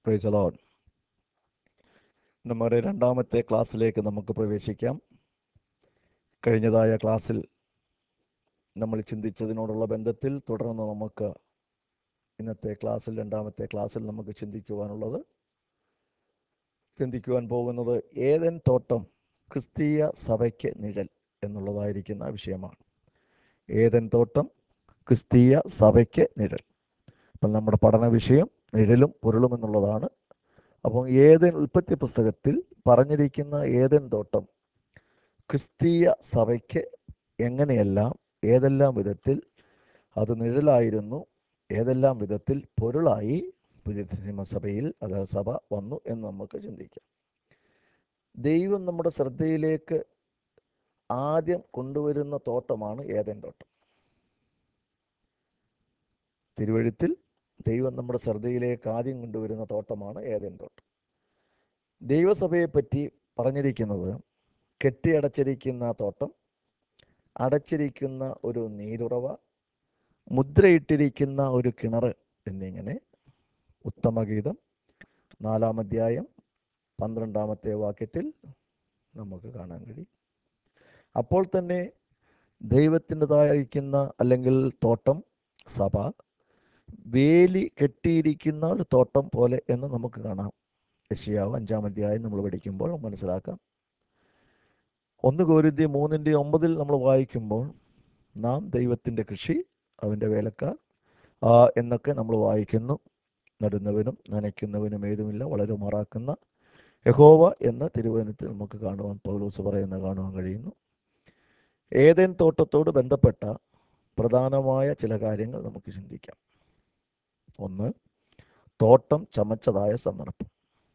Price loan നമ്മുടെ രണ്ടാമത്തെ ക്ലാസ്സിലേക്ക് നമുക്ക് പ്രവേശിക്കാം കഴിഞ്ഞതായ ക്ലാസ്സിൽ നമ്മൾ ചിന്തിച്ചതിനോടുള്ള ബന്ധത്തിൽ തുടർന്ന് നമുക്ക് ഇന്നത്തെ ക്ലാസ്സിൽ രണ്ടാമത്തെ ക്ലാസ്സിൽ നമുക്ക് ചിന്തിക്കുവാനുള്ളത് ചിന്തിക്കുവാൻ പോകുന്നത് ഏതൻ തോട്ടം ക്രിസ്തീയ സഭയ്ക്ക് നിഴൽ എന്നുള്ളതായിരിക്കുന്ന വിഷയമാണ് ഏതൻ തോട്ടം ക്രിസ്തീയ സഭയ്ക്ക് നിഴൽ അപ്പം നമ്മുടെ പഠന വിഷയം നിഴലും പൊരുളും എന്നുള്ളതാണ് അപ്പം ഏതൻ ഉൽപ്പത്തി പുസ്തകത്തിൽ പറഞ്ഞിരിക്കുന്ന ഏതൻ തോട്ടം ക്രിസ്തീയ സഭയ്ക്ക് എങ്ങനെയെല്ലാം ഏതെല്ലാം വിധത്തിൽ അത് നിഴലായിരുന്നു ഏതെല്ലാം വിധത്തിൽ പൊരുളായി പുതിയ നിയമസഭയിൽ അത് സഭ വന്നു എന്ന് നമുക്ക് ചിന്തിക്കാം ദൈവം നമ്മുടെ ശ്രദ്ധയിലേക്ക് ആദ്യം കൊണ്ടുവരുന്ന തോട്ടമാണ് ഏതൻ തോട്ടം തിരുവഴുത്തിൽ ദൈവം നമ്മുടെ ശ്രദ്ധയിലേക്ക് ആദ്യം കൊണ്ടുവരുന്ന തോട്ടമാണ് ഏതൻ തോട്ടം ദൈവസഭയെ പറ്റി പറഞ്ഞിരിക്കുന്നത് കെട്ടിയടച്ചിരിക്കുന്ന തോട്ടം അടച്ചിരിക്കുന്ന ഒരു നീരുറവ മുദ്രയിട്ടിരിക്കുന്ന ഒരു കിണർ എന്നിങ്ങനെ ഉത്തമഗീതം നാലാം അധ്യായം പന്ത്രണ്ടാമത്തെ വാക്യത്തിൽ നമുക്ക് കാണാൻ കഴിയും അപ്പോൾ തന്നെ ദൈവത്തിൻ്റെതായിരിക്കുന്ന അല്ലെങ്കിൽ തോട്ടം സഭ വേലി കെട്ടിയിരിക്കുന്ന ഒരു തോട്ടം പോലെ എന്ന് നമുക്ക് കാണാം യശിയാവ് അഞ്ചാം അധ്യായം നമ്മൾ പഠിക്കുമ്പോൾ മനസ്സിലാക്കാം ഒന്ന് കോരിന്തി മൂന്നിൻ്റെ ഒമ്പതിൽ നമ്മൾ വായിക്കുമ്പോൾ നാം ദൈവത്തിൻ്റെ കൃഷി അവൻ്റെ വേലക്കാർ ആ എന്നൊക്കെ നമ്മൾ വായിക്കുന്നു നടുന്നവനും നനയ്ക്കുന്നവനും ഏതുമില്ല വളരെ മറാക്കുന്ന യഹോവ എന്ന തിരുവനത്തിൽ നമുക്ക് കാണുവാൻ പൗലോസ് പറയുന്ന കാണുവാൻ കഴിയുന്നു ഏതേൻ തോട്ടത്തോട് ബന്ധപ്പെട്ട പ്രധാനമായ ചില കാര്യങ്ങൾ നമുക്ക് ചിന്തിക്കാം ഒന്ന് തോട്ടം ചമച്ചതായ സന്ദർഭം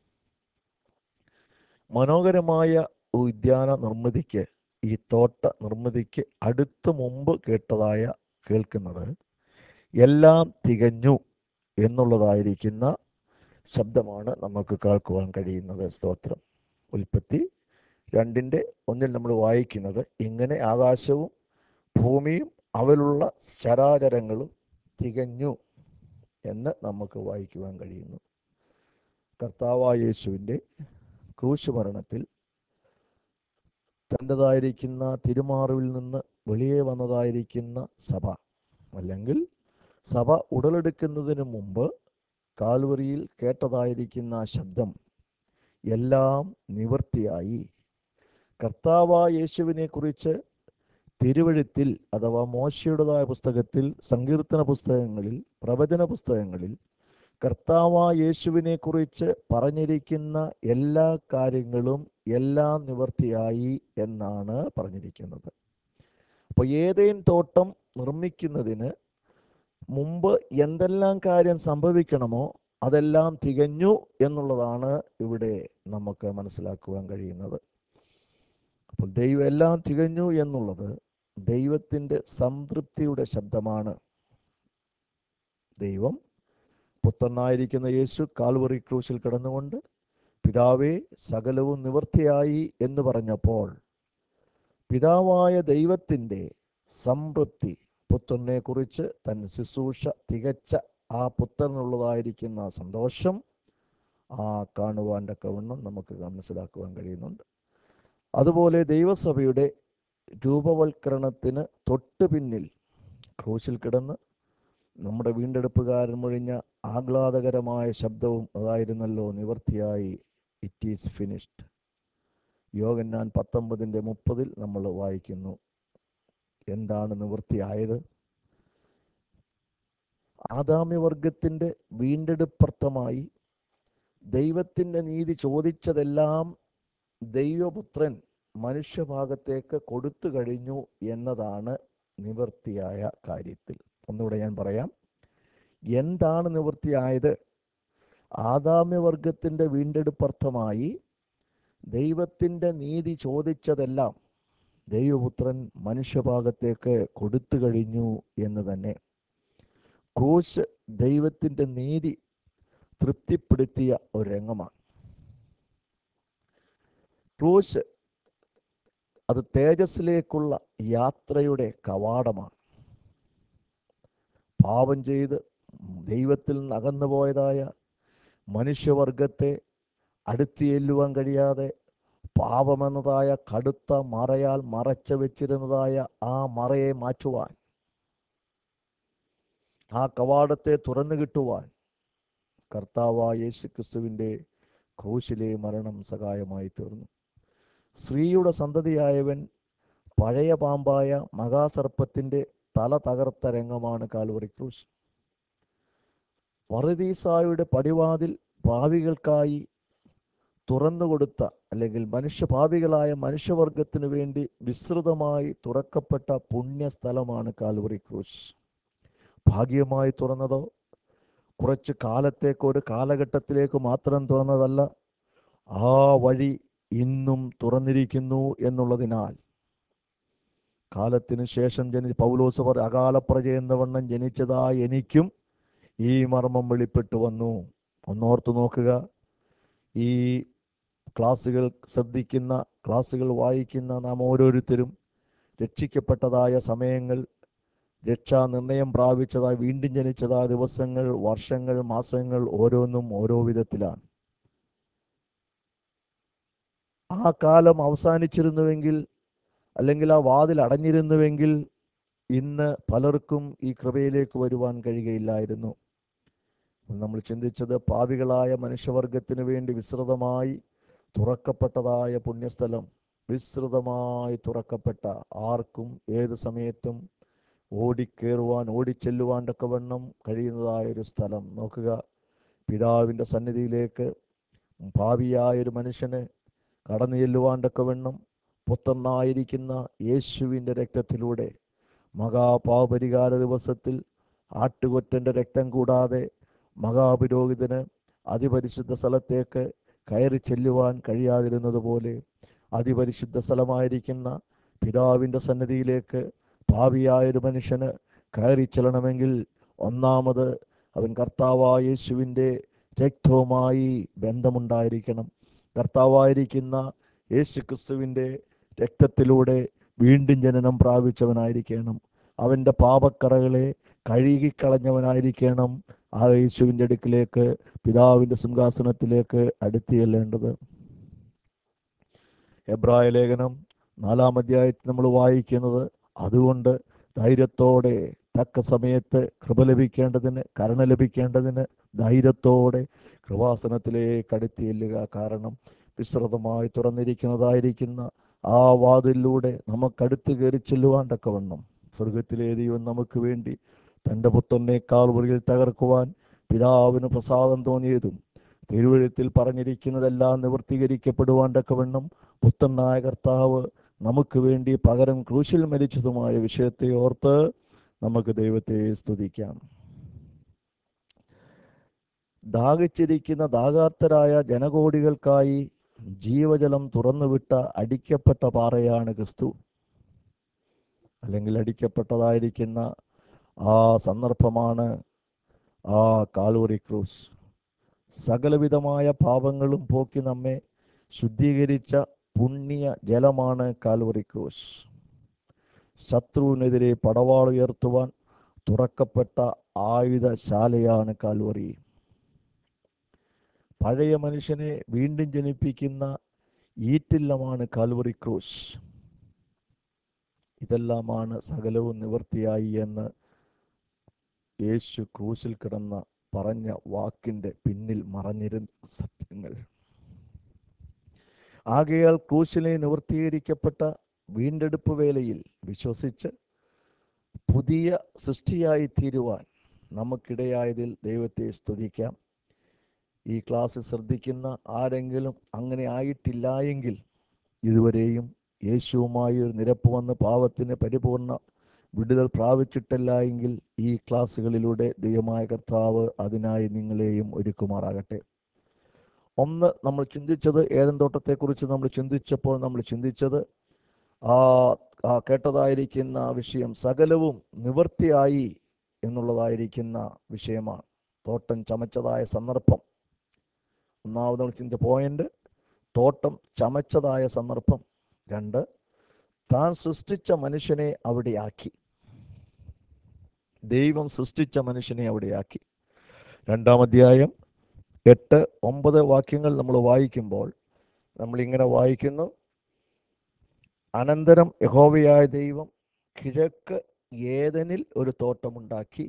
മനോഹരമായ ഉദ്യാന നിർമ്മിതിക്ക് ഈ തോട്ട നിർമ്മിതിക്ക് അടുത്ത് മുമ്പ് കേട്ടതായ കേൾക്കുന്നത് എല്ലാം തികഞ്ഞു എന്നുള്ളതായിരിക്കുന്ന ശബ്ദമാണ് നമുക്ക് കേൾക്കുവാൻ കഴിയുന്നത് സ്തോത്രം ഉൽപ്പത്തി രണ്ടിൻ്റെ ഒന്നിൽ നമ്മൾ വായിക്കുന്നത് ഇങ്ങനെ ആകാശവും ഭൂമിയും അവലുള്ള ചരാചരങ്ങളും തികഞ്ഞു എന്ന് നമുക്ക് വായിക്കുവാൻ കഴിയുന്നു കർത്താവായ യേശുവിൻ്റെ ക്രൂശ് മരണത്തിൽ തൻ്റെതായിരിക്കുന്ന തിരുമാറിവിൽ നിന്ന് വെളിയെ വന്നതായിരിക്കുന്ന സഭ അല്ലെങ്കിൽ സഭ ഉടലെടുക്കുന്നതിന് മുമ്പ് കാൽവറിയിൽ കേട്ടതായിരിക്കുന്ന ശബ്ദം എല്ലാം നിവൃത്തിയായി കർത്താവായ യേശുവിനെ കുറിച്ച് തിരുവഴുത്തിൽ അഥവാ മോശയുടേതായ പുസ്തകത്തിൽ സങ്കീർത്തന പുസ്തകങ്ങളിൽ പ്രവചന പുസ്തകങ്ങളിൽ കർത്താവായ യേശുവിനെ കുറിച്ച് പറഞ്ഞിരിക്കുന്ന എല്ലാ കാര്യങ്ങളും എല്ലാം നിവർത്തിയായി എന്നാണ് പറഞ്ഞിരിക്കുന്നത് അപ്പോൾ ഏതേൻ തോട്ടം നിർമ്മിക്കുന്നതിന് മുമ്പ് എന്തെല്ലാം കാര്യം സംഭവിക്കണമോ അതെല്ലാം തികഞ്ഞു എന്നുള്ളതാണ് ഇവിടെ നമുക്ക് മനസ്സിലാക്കുവാൻ കഴിയുന്നത് അപ്പോൾ ദൈവം എല്ലാം തികഞ്ഞു എന്നുള്ളത് ദൈവത്തിൻ്റെ സംതൃപ്തിയുടെ ശബ്ദമാണ് ദൈവം പുത്രനായിരിക്കുന്ന യേശു കാൽവറി ക്രൂശിൽ കിടന്നുകൊണ്ട് പിതാവേ സകലവും നിവൃത്തിയായി എന്ന് പറഞ്ഞപ്പോൾ പിതാവായ ദൈവത്തിൻ്റെ സംതൃപ്തി പുത്രനെ കുറിച്ച് തൻ ശുശ്രൂഷ തികച്ച ആ പുത്രനുള്ളതായിരിക്കുന്ന സന്തോഷം ആ കാണുവാൻ തക്കവണ്ണം നമുക്ക് മനസ്സിലാക്കുവാൻ കഴിയുന്നുണ്ട് അതുപോലെ ദൈവസഭയുടെ രൂപവൽക്കരണത്തിന് തൊട്ട് പിന്നിൽ ക്രൂശിൽ കിടന്ന് നമ്മുടെ വീണ്ടെടുപ്പുകാരൻ മൊഴിഞ്ഞ ആഹ്ലാദകരമായ ശബ്ദവും അതായിരുന്നല്ലോ നിവർത്തിയായി ഇറ്റ് ഈസ് ഫിനിഷ്ഡ് യോഗന്നാൻ പത്തൊമ്പതിൻ്റെ മുപ്പതിൽ നമ്മൾ വായിക്കുന്നു എന്താണ് നിവൃത്തിയായത് ആദാമ്യവർഗത്തിൻ്റെ വീണ്ടെടുപ്പർത്ഥമായി ദൈവത്തിൻ്റെ നീതി ചോദിച്ചതെല്ലാം ദൈവപുത്രൻ മനുഷ്യഭാഗത്തേക്ക് കൊടുത്തു കഴിഞ്ഞു എന്നതാണ് നിവൃത്തിയായ കാര്യത്തിൽ ഒന്നുകൂടെ ഞാൻ പറയാം എന്താണ് നിവൃത്തിയായത് ആദാമ്യവർഗത്തിൻ്റെ വീണ്ടെടുപ്പർത്ഥമായി ദൈവത്തിൻ്റെ നീതി ചോദിച്ചതെല്ലാം ദൈവപുത്രൻ മനുഷ്യഭാഗത്തേക്ക് കൊടുത്തു കഴിഞ്ഞു എന്ന് തന്നെ ക്രൂശ് ദൈവത്തിൻ്റെ നീതി തൃപ്തിപ്പെടുത്തിയ ഒരു രംഗമാണ് ക്രൂശ് അത് തേജസ്സിലേക്കുള്ള യാത്രയുടെ കവാടമാണ് പാപം ചെയ്ത് ദൈവത്തിൽ നിന്ന് അകന്നു പോയതായ മനുഷ്യവർഗത്തെ അടുത്ത് ചെല്ലുവാൻ കഴിയാതെ പാപമെന്നതായ കടുത്ത മറയാൽ മറച്ചു വെച്ചിരുന്നതായ ആ മറയെ മാറ്റുവാൻ ആ കവാടത്തെ തുറന്നു കിട്ടുവാൻ കർത്താവായ യേശു ക്രിസ്തുവിൻ്റെ ക്രൂശിലെ മരണം സഹായമായി തീർന്നു സ്ത്രീയുടെ സന്തതിയായവൻ പഴയ പാമ്പായ മഹാസർപ്പത്തിൻ്റെ തല തകർത്ത രംഗമാണ് കാൽവറി ക്രൂശ് വറുദീസായുടെ പടിവാതിൽ ഭാവികൾക്കായി തുറന്നുകൊടുത്ത അല്ലെങ്കിൽ മനുഷ്യഭാവികളായ മനുഷ്യവർഗത്തിനു വേണ്ടി വിസ്തൃതമായി തുറക്കപ്പെട്ട പുണ്യസ്ഥലമാണ് കാൽവറി ക്രൂശ് ഭാഗ്യമായി തുറന്നതോ കുറച്ച് കാലത്തേക്ക് ഒരു കാലഘട്ടത്തിലേക്ക് മാത്രം തുറന്നതല്ല ആ വഴി ഇന്നും തുറന്നിരിക്കുന്നു എന്നുള്ളതിനാൽ കാലത്തിന് ശേഷം ജനി പൗലോസ് പറ അകാലപ്രജ എന്ന വണ്ണം ജനിച്ചതായി എനിക്കും ഈ മർമ്മം വെളിപ്പെട്ടു വന്നു ഒന്നോർത്ത് നോക്കുക ഈ ക്ലാസ്സുകൾ ശ്രദ്ധിക്കുന്ന ക്ലാസ്സുകൾ വായിക്കുന്ന നാം ഓരോരുത്തരും രക്ഷിക്കപ്പെട്ടതായ സമയങ്ങൾ രക്ഷാനിർണയം പ്രാപിച്ചതായ വീണ്ടും ജനിച്ചതായ ദിവസങ്ങൾ വർഷങ്ങൾ മാസങ്ങൾ ഓരോന്നും ഓരോ വിധത്തിലാണ് ആ കാലം അവസാനിച്ചിരുന്നുവെങ്കിൽ അല്ലെങ്കിൽ ആ വാതിൽ അടഞ്ഞിരുന്നുവെങ്കിൽ ഇന്ന് പലർക്കും ഈ കൃപയിലേക്ക് വരുവാൻ കഴിയുകയില്ലായിരുന്നു നമ്മൾ ചിന്തിച്ചത് പാപികളായ മനുഷ്യവർഗത്തിന് വേണ്ടി വിസ്തൃതമായി തുറക്കപ്പെട്ടതായ പുണ്യസ്ഥലം വിസ്തൃതമായി തുറക്കപ്പെട്ട ആർക്കും ഏത് സമയത്തും ഓടിക്കേറുവാൻ ഓടിച്ചെല്ലുവാൻ തക്കവണ്ണം കഴിയുന്നതായ ഒരു സ്ഥലം നോക്കുക പിതാവിൻ്റെ സന്നിധിയിലേക്ക് ഭാവിയായ ഒരു മനുഷ്യന് കടന്നു ചെല്ലുവാൻ തക്കവണ്ണം പുത്രനായിരിക്കുന്ന യേശുവിൻ്റെ രക്തത്തിലൂടെ മഹാപാപരിഹാര ദിവസത്തിൽ ആട്ടുകൊറ്റൻ്റെ രക്തം കൂടാതെ മഹാപുരോഹിതന് അതിപരിശുദ്ധ സ്ഥലത്തേക്ക് കയറി ചെല്ലുവാൻ കഴിയാതിരുന്നത് പോലെ അതിപരിശുദ്ധ സ്ഥലമായിരിക്കുന്ന പിതാവിൻ്റെ സന്നിധിയിലേക്ക് ഭാവിയായ ഒരു മനുഷ്യന് കയറി ചെല്ലണമെങ്കിൽ ഒന്നാമത് അവൻ കർത്താവായ യേശുവിൻ്റെ രക്തവുമായി ബന്ധമുണ്ടായിരിക്കണം കർത്താവായിരിക്കുന്ന യേശു ക്രിസ്തുവിൻ്റെ രക്തത്തിലൂടെ വീണ്ടും ജനനം പ്രാപിച്ചവനായിരിക്കണം അവൻ്റെ പാപക്കറകളെ കഴുകിക്കളഞ്ഞവനായിരിക്കണം ആ യേശുവിൻ്റെ അടുക്കിലേക്ക് പിതാവിൻ്റെ സിംഹാസനത്തിലേക്ക് അടുത്ത് ചെല്ലേണ്ടത് എബ്രായ ലേഖനം നാലാം അധ്യായത്തിൽ നമ്മൾ വായിക്കുന്നത് അതുകൊണ്ട് ധൈര്യത്തോടെ തക്ക സമയത്ത് കൃപ ലഭിക്കേണ്ടതിന് കരുണ ലഭിക്കേണ്ടതിന് ധൈര്യത്തോടെ കൃപാസനത്തിലേക്ക് അടുത്ത് ചെല്ലുക കാരണം വിസ്തൃതമായി തുറന്നിരിക്കുന്നതായിരിക്കുന്ന ആ വാതിലൂടെ നമുക്കടുത്ത് കയറി ചെല്ലുവാൻ തക്കവണ്ണം സ്വർഗത്തിലെ ദൈവം നമുക്ക് വേണ്ടി തൻ്റെ പുത്രനേക്കാൾ മുറിയിൽ തകർക്കുവാൻ പിതാവിന് പ്രസാദം തോന്നിയതും തിരുവഴുത്തിൽ പറഞ്ഞിരിക്കുന്നതെല്ലാം നിവർത്തീകരിക്കപ്പെടുവാൻ തക്കവണ്ണം പുത്രനായ കർത്താവ് നമുക്ക് വേണ്ടി പകരം ക്രൂശിൽ മരിച്ചതുമായ വിഷയത്തെ ഓർത്ത് നമുക്ക് ദൈവത്തെ സ്തുതിക്കാം ദാഹിച്ചിരിക്കുന്ന ദാഹാർത്തരായ ജനകോടികൾക്കായി ജീവജലം തുറന്നുവിട്ട അടിക്കപ്പെട്ട പാറയാണ് ക്രിസ്തു അല്ലെങ്കിൽ അടിക്കപ്പെട്ടതായിരിക്കുന്ന ആ സന്ദർഭമാണ് ആ കാലൂറി ക്രൂസ് സകലവിധമായ പാപങ്ങളും പോക്കി നമ്മെ ശുദ്ധീകരിച്ച പുണ്യ ജലമാണ് കാൽവറി ക്രൂസ് ശത്രുവിനെതിരെ പടവാൾ ഉയർത്തുവാൻ തുറക്കപ്പെട്ട ആയുധശാലയാണ് കാൽവറി പഴയ മനുഷ്യനെ വീണ്ടും ജനിപ്പിക്കുന്ന ഈറ്റില്ലമാണ് കാൽവറി ക്രൂസ് ഇതെല്ലാമാണ് സകലവും നിവൃത്തിയായി എന്ന് യേശു ക്രൂശിൽ കിടന്ന പറഞ്ഞ വാക്കിൻ്റെ പിന്നിൽ മറഞ്ഞിരുന്ന സത്യങ്ങൾ ആകയാൽ ക്രൂശിലെ നിവൃത്തീകരിക്കപ്പെട്ട വീണ്ടെടുപ്പ് വേലയിൽ വിശ്വസിച്ച് പുതിയ സൃഷ്ടിയായി തീരുവാൻ നമുക്കിടയായതിൽ ദൈവത്തെ സ്തുതിക്കാം ഈ ക്ലാസ് ശ്രദ്ധിക്കുന്ന ആരെങ്കിലും അങ്ങനെ ആയിട്ടില്ല എങ്കിൽ ഇതുവരെയും യേശുവുമായി ഒരു നിരപ്പ് വന്ന് പാവത്തിന് പരിപൂർണ വിടുതൽ പ്രാപിച്ചിട്ടില്ല എങ്കിൽ ഈ ക്ലാസ്സുകളിലൂടെ ദൈവമായ കർത്താവ് അതിനായി നിങ്ങളെയും ഒരുക്കുമാറാകട്ടെ ഒന്ന് നമ്മൾ ചിന്തിച്ചത് ഏതൻ തോട്ടത്തെക്കുറിച്ച് നമ്മൾ ചിന്തിച്ചപ്പോൾ നമ്മൾ ചിന്തിച്ചത് ആ ആ കേട്ടതായിരിക്കുന്ന വിഷയം സകലവും നിവൃത്തിയായി എന്നുള്ളതായിരിക്കുന്ന വിഷയമാണ് തോട്ടം ചമച്ചതായ സന്ദർഭം ഒന്നാമത് നമ്മൾ ചിന്തിച്ച പോയിന്റ് തോട്ടം ചമച്ചതായ സന്ദർഭം രണ്ട് താൻ സൃഷ്ടിച്ച മനുഷ്യനെ അവിടെയാക്കി ദൈവം സൃഷ്ടിച്ച മനുഷ്യനെ അവിടെയാക്കി രണ്ടാം അധ്യായം എട്ട് ഒമ്പത് വാക്യങ്ങൾ നമ്മൾ വായിക്കുമ്പോൾ നമ്മളിങ്ങനെ വായിക്കുന്നു അനന്തരം യഹോവയായ ദൈവം കിഴക്ക് ഏതനിൽ ഒരു തോട്ടമുണ്ടാക്കി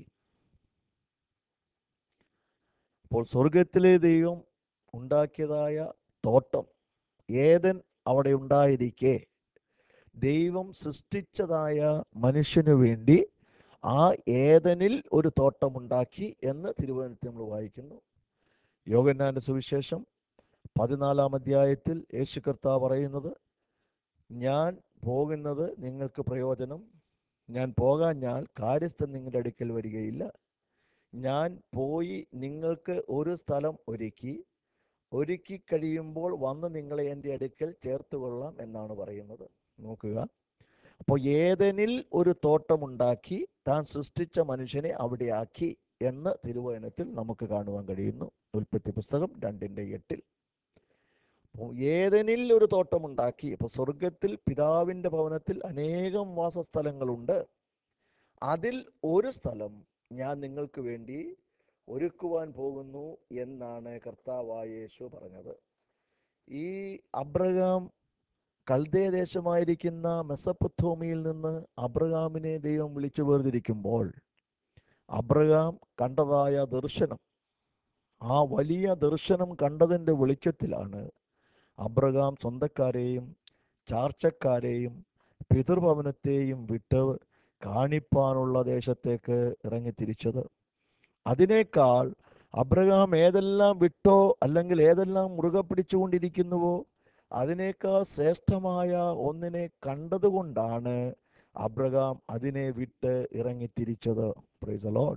അപ്പോൾ സ്വർഗത്തിലെ ദൈവം ഉണ്ടാക്കിയതായ തോട്ടം ഏതൻ അവിടെ ഉണ്ടായിരിക്കെ ദൈവം സൃഷ്ടിച്ചതായ മനുഷ്യനു വേണ്ടി ആ ഏതനിൽ ഒരു തോട്ടമുണ്ടാക്കി എന്ന് തിരുവനന്തപുരത്ത് നമ്മൾ വായിക്കുന്നു യോഗന്നാന്റെ സുവിശേഷം പതിനാലാം അധ്യായത്തിൽ യേശു കർത്താവ് പറയുന്നത് ഞാൻ പോകുന്നത് നിങ്ങൾക്ക് പ്രയോജനം ഞാൻ പോകാൻ ഞാൻ കാര്യസ്ഥൻ നിങ്ങളുടെ അടുക്കൽ വരികയില്ല ഞാൻ പോയി നിങ്ങൾക്ക് ഒരു സ്ഥലം ഒരുക്കി ഒരുക്കി കഴിയുമ്പോൾ വന്ന് നിങ്ങളെ എൻ്റെ അടുക്കൽ ചേർത്ത് കൊള്ളാം എന്നാണ് പറയുന്നത് നോക്കുക അപ്പോൾ ഏതെനിൽ ഒരു തോട്ടമുണ്ടാക്കി താൻ സൃഷ്ടിച്ച മനുഷ്യനെ അവിടെ ആക്കി എന്ന് തിരുവചനത്തിൽ നമുക്ക് കാണുവാൻ കഴിയുന്നു ഉൽപ്പത്തി പുസ്തകം രണ്ടിൻ്റെ എട്ടിൽ അപ്പോൾ ഏതെനിൽ ഒരു തോട്ടമുണ്ടാക്കി അപ്പോൾ സ്വർഗത്തിൽ പിതാവിൻ്റെ ഭവനത്തിൽ അനേകം വാസസ്ഥലങ്ങളുണ്ട് അതിൽ ഒരു സ്ഥലം ഞാൻ നിങ്ങൾക്ക് വേണ്ടി ഒരുക്കുവാൻ പോകുന്നു എന്നാണ് കർത്താവായ യേശു പറഞ്ഞത് ഈ അബ്രഹാം കൽദേ ദേശമായിരിക്കുന്ന മെസ്സപ്പത്തോമിയിൽ നിന്ന് അബ്രഹാമിനെ ദൈവം വിളിച്ചു വേർതിരിക്കുമ്പോൾ അബ്രഹാം കണ്ടതായ ദർശനം ആ വലിയ ദർശനം കണ്ടതിൻ്റെ വെളിച്ചത്തിലാണ് അബ്രഹാം സ്വന്തക്കാരെയും ചാർച്ചക്കാരെയും പിതൃഭവനത്തെയും വിട്ട് കാണിപ്പാനുള്ള ദേശത്തേക്ക് ഇറങ്ങിത്തിരിച്ചത് അതിനേക്കാൾ അബ്രഹാം ഏതെല്ലാം വിട്ടോ അല്ലെങ്കിൽ ഏതെല്ലാം മുറുകെ പിടിച്ചുകൊണ്ടിരിക്കുന്നുവോ അതിനേക്കാൾ ശ്രേഷ്ഠമായ ഒന്നിനെ കണ്ടതുകൊണ്ടാണ് അബ്രഹാം അതിനെ വിട്ട് ഇറങ്ങിത്തിരിച്ചത് പ്രൈസ് ലോഡ്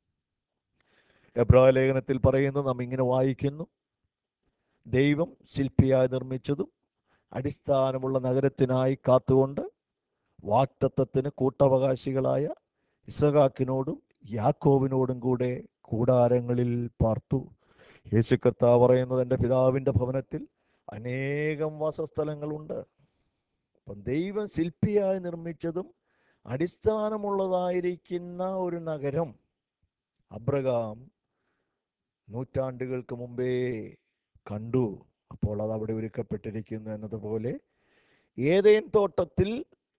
എബ്രായ ലേഖനത്തിൽ പറയുന്നു നാം ഇങ്ങനെ വായിക്കുന്നു ദൈവം ശില്പിയായി നിർമ്മിച്ചതും അടിസ്ഥാനമുള്ള നഗരത്തിനായി കാത്തുകൊണ്ട് വാക്തത്വത്തിന് കൂട്ടവകാശികളായ ഇസഹാക്കിനോടും യാക്കോബിനോടും കൂടെ കൂടാരങ്ങളിൽ പാർത്തു യേശു കർത്താവ് പറയുന്നത് എൻ്റെ പിതാവിൻ്റെ ഭവനത്തിൽ അനേകം വാസസ്ഥലങ്ങളുണ്ട് അപ്പം ദൈവം ശില്പിയായി നിർമ്മിച്ചതും അടിസ്ഥാനമുള്ളതായിരിക്കുന്ന ഒരു നഗരം അബ്രഹാം നൂറ്റാണ്ടുകൾക്ക് മുമ്പേ കണ്ടു അപ്പോൾ അത് അവിടെ ഒരുക്കപ്പെട്ടിരിക്കുന്നു എന്നതുപോലെ ഏതേൻ തോട്ടത്തിൽ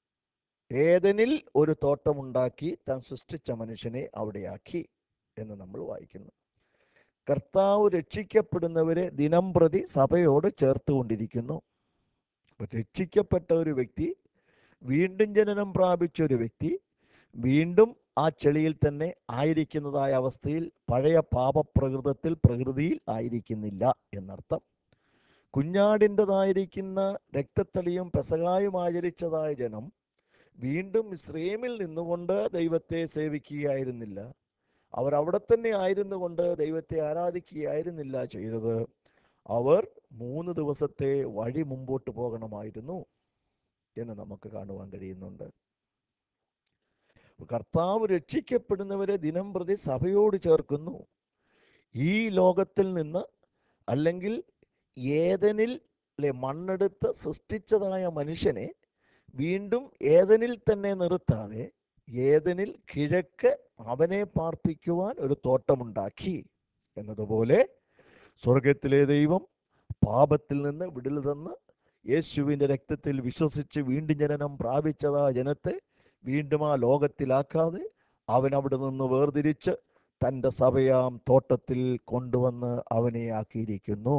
ഏതനിൽ ഒരു തോട്ടമുണ്ടാക്കി താൻ സൃഷ്ടിച്ച മനുഷ്യനെ അവിടെയാക്കി എന്ന് നമ്മൾ വായിക്കുന്നു കർത്താവ് രക്ഷിക്കപ്പെടുന്നവരെ ദിനം പ്രതി സഭയോട് ചേർത്തുകൊണ്ടിരിക്കുന്നു രക്ഷിക്കപ്പെട്ട ഒരു വ്യക്തി വീണ്ടും ജനനം പ്രാപിച്ച ഒരു വ്യക്തി വീണ്ടും ആ ചെളിയിൽ തന്നെ ആയിരിക്കുന്നതായ അവസ്ഥയിൽ പഴയ പാപപ്രകൃതത്തിൽ പ്രകൃതിയിൽ ആയിരിക്കുന്നില്ല എന്നർത്ഥം കുഞ്ഞാടിൻ്റെതായിരിക്കുന്ന രക്തത്തളിയും പെസകായും ആചരിച്ചതായ ജനം വീണ്ടും ഇസ്രേമിൽ നിന്നുകൊണ്ട് ദൈവത്തെ സേവിക്കുകയായിരുന്നില്ല അവർ അവിടെ തന്നെ ആയിരുന്നു കൊണ്ട് ദൈവത്തെ ആരാധിക്കുകയായിരുന്നില്ല ചെയ്തത് അവർ മൂന്ന് ദിവസത്തെ വഴി മുമ്പോട്ട് പോകണമായിരുന്നു എന്ന് നമുക്ക് കാണുവാൻ കഴിയുന്നുണ്ട് കർത്താവ് രക്ഷിക്കപ്പെടുന്നവരെ ദിനം പ്രതി സഭയോട് ചേർക്കുന്നു ഈ ലോകത്തിൽ നിന്ന് അല്ലെങ്കിൽ ഏതനിൽ അല്ലെ മണ്ണെടുത്ത് സൃഷ്ടിച്ചതായ മനുഷ്യനെ വീണ്ടും ഏതനിൽ തന്നെ നിർത്താതെ ഏതനിൽ കിഴക്ക് അവനെ പാർപ്പിക്കുവാൻ ഒരു തോട്ടമുണ്ടാക്കി എന്നതുപോലെ സ്വർഗത്തിലെ ദൈവം പാപത്തിൽ നിന്ന് വിടുതൽ തന്ന് യേശുവിൻ്റെ രക്തത്തിൽ വിശ്വസിച്ച് വീണ്ടും ജനനം പ്രാപിച്ചതാ ജനത്തെ വീണ്ടും ആ ലോകത്തിലാക്കാതെ അവൻ അവിടെ നിന്ന് വേർതിരിച്ച് തൻ്റെ സഭയാം തോട്ടത്തിൽ കൊണ്ടുവന്ന് അവനെ ആക്കിയിരിക്കുന്നു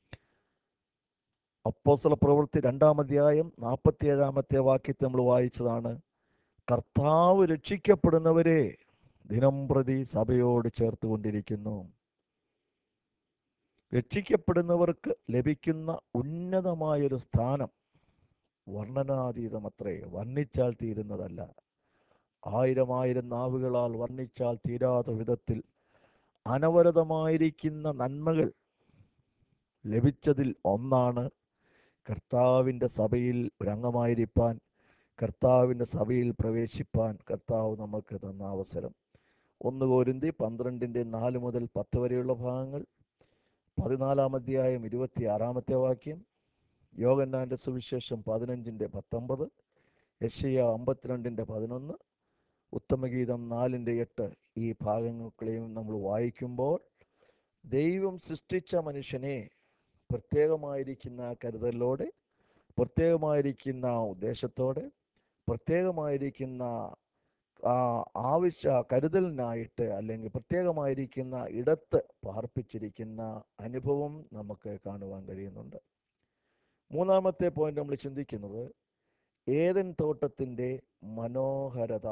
അപ്പോസ്തല പ്രവൃത്തി രണ്ടാം അധ്യായം നാൽപ്പത്തി ഏഴാമത്തെ വാക്യത്തെ നമ്മൾ വായിച്ചതാണ് കർത്താവ് രക്ഷിക്കപ്പെടുന്നവരെ ദിനം പ്രതി സഭയോട് ചേർത്തുകൊണ്ടിരിക്കുന്നു രക്ഷിക്കപ്പെടുന്നവർക്ക് ലഭിക്കുന്ന ഉന്നതമായൊരു സ്ഥാനം വർണ്ണനാതീതമത്രേ വർണ്ണിച്ചാൽ തീരുന്നതല്ല ആയിരം ആയിരം നാവുകളാൽ വർണ്ണിച്ചാൽ തീരാത്ത വിധത്തിൽ അനവരതമായിരിക്കുന്ന നന്മകൾ ലഭിച്ചതിൽ ഒന്നാണ് കർത്താവിൻ്റെ സഭയിൽ ഒരംഗമായിരിക്കാൻ കർത്താവിൻ്റെ സഭയിൽ പ്രവേശിപ്പാൻ കർത്താവ് നമുക്ക് തന്ന അവസരം ഒന്ന് കോരിന്തി പന്ത്രണ്ടിൻ്റെ നാല് മുതൽ പത്ത് വരെയുള്ള ഭാഗങ്ങൾ പതിനാലാം അധ്യായം ഇരുപത്തി ആറാമത്തെ വാക്യം യോഗന്നാൻ്റെ സുവിശേഷം പതിനഞ്ചിൻ്റെ പത്തൊമ്പത് യശയ അമ്പത്തിരണ്ടിൻ്റെ പതിനൊന്ന് ഉത്തമഗീതം നാലിൻ്റെ എട്ട് ഈ ഭാഗങ്ങളെയും നമ്മൾ വായിക്കുമ്പോൾ ദൈവം സൃഷ്ടിച്ച മനുഷ്യനെ പ്രത്യേകമായിരിക്കുന്ന കരുതലോടെ പ്രത്യേകമായിരിക്കുന്ന ഉദ്ദേശത്തോടെ പ്രത്യേകമായിരിക്കുന്ന ആ, ആവശ്യ കരുതലിനായിട്ട് അല്ലെങ്കിൽ പ്രത്യേകമായിരിക്കുന്ന ഇടത്ത് പാർപ്പിച്ചിരിക്കുന്ന അനുഭവം നമുക്ക് കാണുവാൻ കഴിയുന്നുണ്ട് മൂന്നാമത്തെ പോയിന്റ് നമ്മൾ ചിന്തിക്കുന്നത് ഏതൻ തോട്ടത്തിൻ്റെ മനോഹരത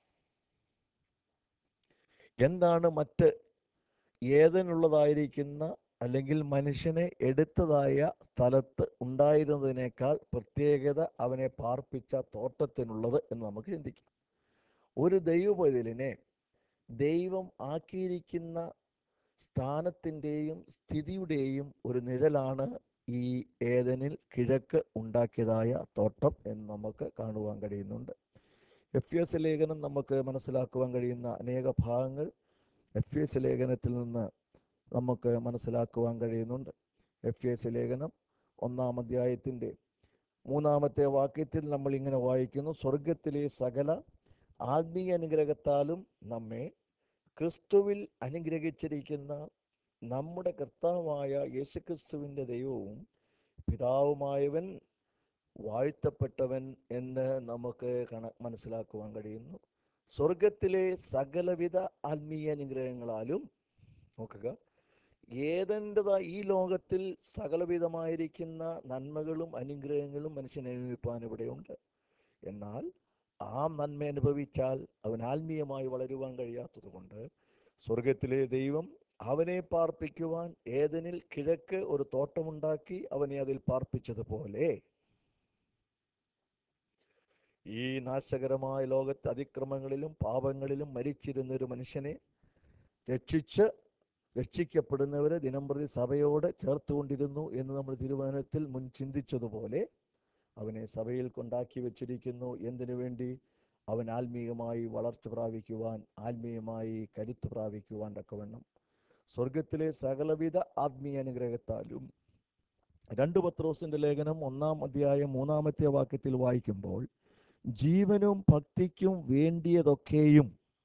എന്താണ് മറ്റ് ഏതനുള്ളതായിരിക്കുന്ന അല്ലെങ്കിൽ മനുഷ്യനെ എടുത്തതായ സ്ഥലത്ത് ഉണ്ടായിരുന്നതിനേക്കാൾ പ്രത്യേകത അവനെ പാർപ്പിച്ച തോട്ടത്തിനുള്ളത് എന്ന് നമുക്ക് ചിന്തിക്കാം ഒരു ദൈവപൈതലിനെ ദൈവം ആക്കിയിരിക്കുന്ന സ്ഥാനത്തിൻ്റെയും സ്ഥിതിയുടെയും ഒരു നിഴലാണ് ഈ ഏതനിൽ കിഴക്ക് ഉണ്ടാക്കിയതായ തോട്ടം എന്ന് നമുക്ക് കാണുവാൻ കഴിയുന്നുണ്ട് എഫ് എസ് ലേഖനം നമുക്ക് മനസ്സിലാക്കുവാൻ കഴിയുന്ന അനേക ഭാഗങ്ങൾ എഫ് എസ് ലേഖനത്തിൽ നിന്ന് നമുക്ക് മനസ്സിലാക്കുവാൻ കഴിയുന്നുണ്ട് എഫ് എസ് ലേഖനം ഒന്നാം അധ്യായത്തിൻ്റെ മൂന്നാമത്തെ വാക്യത്തിൽ നമ്മൾ ഇങ്ങനെ വായിക്കുന്നു സ്വർഗത്തിലെ സകല ആത്മീയ അനുഗ്രഹത്താലും നമ്മെ ക്രിസ്തുവിൽ അനുഗ്രഹിച്ചിരിക്കുന്ന നമ്മുടെ കർത്താവായ യേശുക്രിസ്തുവിൻ്റെ ദൈവവും പിതാവുമായവൻ വാഴ്ത്തപ്പെട്ടവൻ എന്ന് നമുക്ക് കണ മനസ്സിലാക്കുവാൻ കഴിയുന്നു സ്വർഗത്തിലെ സകലവിധ ആത്മീയ അനുഗ്രഹങ്ങളാലും നോക്കുക ഏതെൻ്റെതാ ഈ ലോകത്തിൽ സകലവിധമായിരിക്കുന്ന നന്മകളും അനുഗ്രഹങ്ങളും മനുഷ്യൻ അനുഭവിപ്പാൻ ഇവിടെയുണ്ട് എന്നാൽ ആ നന്മ അനുഭവിച്ചാൽ അവൻ ആത്മീയമായി വളരുവാൻ കഴിയാത്തതുകൊണ്ട് സ്വർഗത്തിലെ ദൈവം അവനെ പാർപ്പിക്കുവാൻ ഏതനിൽ കിഴക്ക് ഒരു തോട്ടമുണ്ടാക്കി അവനെ അതിൽ പാർപ്പിച്ചതുപോലെ ഈ നാശകരമായ ലോകത്ത് അതിക്രമങ്ങളിലും പാപങ്ങളിലും മരിച്ചിരുന്ന ഒരു മനുഷ്യനെ രക്ഷിച്ച് രക്ഷിക്കപ്പെടുന്നവരെ ദിനംപ്രതി സഭയോട് ചേർത്തുകൊണ്ടിരുന്നു എന്ന് നമ്മൾ തീരുമാനത്തിൽ മുൻ ചിന്തിച്ചതുപോലെ അവനെ സഭയിൽ കൊണ്ടാക്കി വെച്ചിരിക്കുന്നു എന്തിനു വേണ്ടി അവൻ ആത്മീയമായി വളർച്ച പ്രാപിക്കുവാൻ ആത്മീയമായി കരുത്ത് പ്രാപിക്കുവാൻ തക്കവണ്ണം സ്വർഗത്തിലെ സകലവിധ ആത്മീയ അനുഗ്രഹത്താലും രണ്ട് പത്രോസിന്റെ ലേഖനം ഒന്നാം അധ്യായം മൂന്നാമത്തെ വാക്യത്തിൽ വായിക്കുമ്പോൾ ജീവനും ഭക്തിക്കും വേണ്ടിയതൊക്കെയും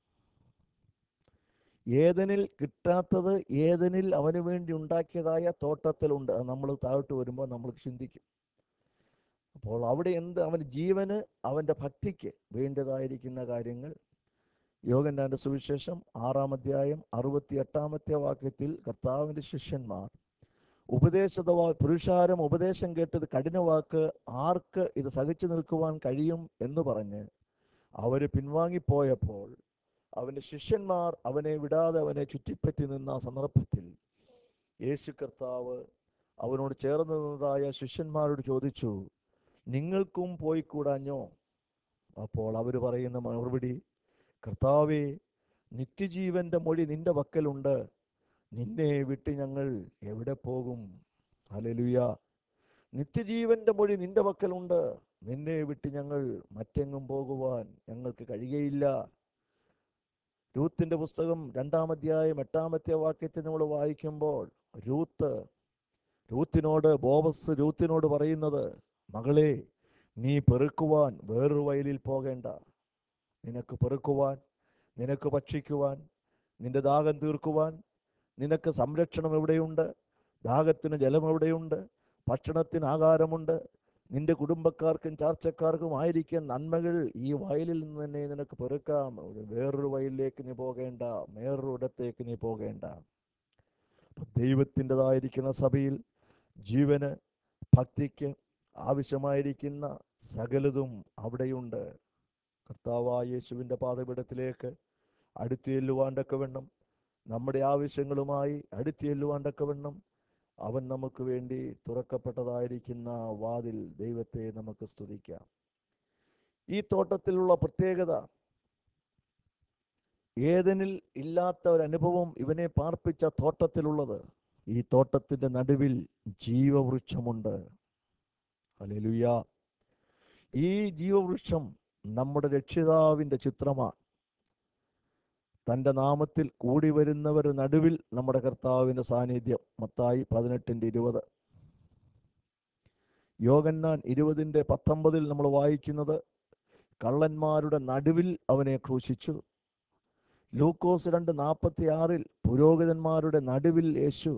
ഏതനിൽ കിട്ടാത്തത് ഏതനിൽ അവന് വേണ്ടി ഉണ്ടാക്കിയതായ തോട്ടത്തിലുണ്ട് അത് നമ്മൾ താഴോട്ട് വരുമ്പോൾ നമ്മൾ ചിന്തിക്കും അപ്പോൾ അവിടെ എന്ത് അവന് ജീവന് അവൻ്റെ ഭക്തിക്ക് വേണ്ടതായിരിക്കുന്ന കാര്യങ്ങൾ യോഗന്നാന്റെ സുവിശേഷം ആറാം അധ്യായം അറുപത്തി എട്ടാമത്തെ വാക്യത്തിൽ കർത്താവിൻ്റെ ശിഷ്യന്മാർ ഉപദേശത പുരുഷാരം ഉപദേശം കേട്ടത് കഠിന വാക്ക് ആർക്ക് ഇത് സഹിച്ചു നിൽക്കുവാൻ കഴിയും എന്ന് പറഞ്ഞ് അവർ പിൻവാങ്ങിപ്പോയപ്പോൾ അവൻ്റെ ശിഷ്യന്മാർ അവനെ വിടാതെ അവനെ ചുറ്റിപ്പറ്റി നിന്ന സന്ദർഭത്തിൽ യേശു കർത്താവ് അവനോട് ചേർന്ന് നിന്നതായ ശിഷ്യന്മാരോട് ചോദിച്ചു നിങ്ങൾക്കും പോയിക്കൂടാഞ്ഞോ അപ്പോൾ അവർ പറയുന്ന മറുപടി കർത്താവേ നിത്യജീവന്റെ മൊഴി നിന്റെ പക്കലുണ്ട് നിന്നെ വിട്ട് ഞങ്ങൾ എവിടെ പോകും ഹല്ലേലൂയ നിത്യജീവന്റെ മൊഴി നിന്റെ പക്കലുണ്ട് നിന്നെ വിട്ട് ഞങ്ങൾ മറ്റെങ്ങും പോകുവാൻ ഞങ്ങൾക്ക് കഴിയുകയില്ല രൂത്തിന്റെ പുസ്തകം രണ്ടാം അധ്യായം എട്ടാമത്തെ വാക്യത്തിൽ നമ്മൾ വായിക്കുമ്പോൾ രൂത്ത് രൂത്തിനോട് ബോബസ് രൂത്തിനോട് പറയുന്നത് മകളെ നീ പെറുക്കുവാൻ വേറൊരു വയലിൽ പോകേണ്ട നിനക്ക് പെറുക്കുവാൻ നിനക്ക് ഭക്ഷിക്കുവാൻ നിന്റെ ദാഹം തീർക്കുവാൻ നിനക്ക് സംരക്ഷണം എവിടെയുണ്ട് ദാഹത്തിന് ജലം എവിടെയുണ്ട് ഭക്ഷണത്തിന് ആഹാരമുണ്ട് നിന്റെ കുടുംബക്കാർക്കും ചാർച്ചക്കാർക്കും ആയിരിക്കാൻ നന്മകൾ ഈ വയലിൽ നിന്ന് തന്നെ നിനക്ക് പെറുക്കാം ഒരു വേറൊരു വയലിലേക്ക് നീ പോകേണ്ട വേറൊരു ഇടത്തേക്ക് നീ പോകേണ്ട അപ്പൊ ദൈവത്തിൻ്റെതായിരിക്കുന്ന സഭയിൽ ജീവന് ഭക്തിക്ക് ആവശ്യമായിരിക്കുന്ന സകലതും അവിടെയുണ്ട് കർത്താവായ യേശുവിൻ്റെ പാതപീഠത്തിലേക്ക് അടുത്തു ചെല്ലുവാൻ തക്കവണ്ണം നമ്മുടെ ആവശ്യങ്ങളുമായി അടുത്തു ചെല്ലുവാൻ തക്കവണ്ണം അവൻ നമുക്ക് വേണ്ടി തുറക്കപ്പെട്ടതായിരിക്കുന്ന വാതിൽ ദൈവത്തെ നമുക്ക് സ്തുതിക്കാം ഈ തോട്ടത്തിലുള്ള പ്രത്യേകത ഏതനിൽ ഇല്ലാത്ത ഒരു അനുഭവം ഇവനെ പാർപ്പിച്ച തോട്ടത്തിലുള്ളത് ഈ തോട്ടത്തിന്റെ നടുവിൽ ജീവവൃക്ഷമുണ്ട് ഹല്ലേലൂയ ഈ ജീവവൃക്ഷം നമ്മുടെ രക്ഷിതാവിൻ്റെ ചിത്രമാണ് തൻ്റെ നാമത്തിൽ കൂടി വരുന്നവർ നടുവിൽ നമ്മുടെ കർത്താവിൻ്റെ സാന്നിധ്യം മത്തായി പതിനെട്ടിൻ്റെ ഇരുപത് യോഗന്നാൻ ഇരുപതിൻ്റെ പത്തൊമ്പതിൽ നമ്മൾ വായിക്കുന്നത് കള്ളന്മാരുടെ നടുവിൽ അവനെ ക്രൂശിച്ചു ലൂക്കോസ് രണ്ട് നാൽപ്പത്തി ആറിൽ പുരോഹിതന്മാരുടെ നടുവിൽ യേശു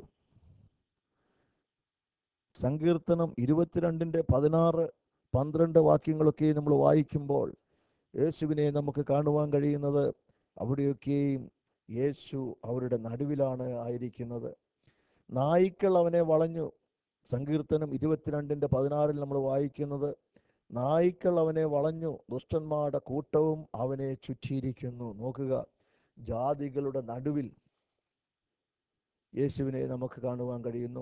സങ്കീർത്തനം ഇരുപത്തിരണ്ടിൻ്റെ പതിനാറ് പന്ത്രണ്ട് വാക്യങ്ങളൊക്കെ നമ്മൾ വായിക്കുമ്പോൾ യേശുവിനെ നമുക്ക് കാണുവാൻ കഴിയുന്നത് അവിടെയൊക്കെയും യേശു അവരുടെ നടുവിലാണ് ആയിരിക്കുന്നത് നായ്ക്കൾ അവനെ വളഞ്ഞു സങ്കീർത്തനം ഇരുപത്തിരണ്ടിൻ്റെ പതിനാറിൽ നമ്മൾ വായിക്കുന്നത് നായ്ക്കൾ അവനെ വളഞ്ഞു ദുഷ്ടന്മാരുടെ കൂട്ടവും അവനെ ചുറ്റിയിരിക്കുന്നു നോക്കുക ജാതികളുടെ നടുവിൽ യേശുവിനെ നമുക്ക് കാണുവാൻ കഴിയുന്നു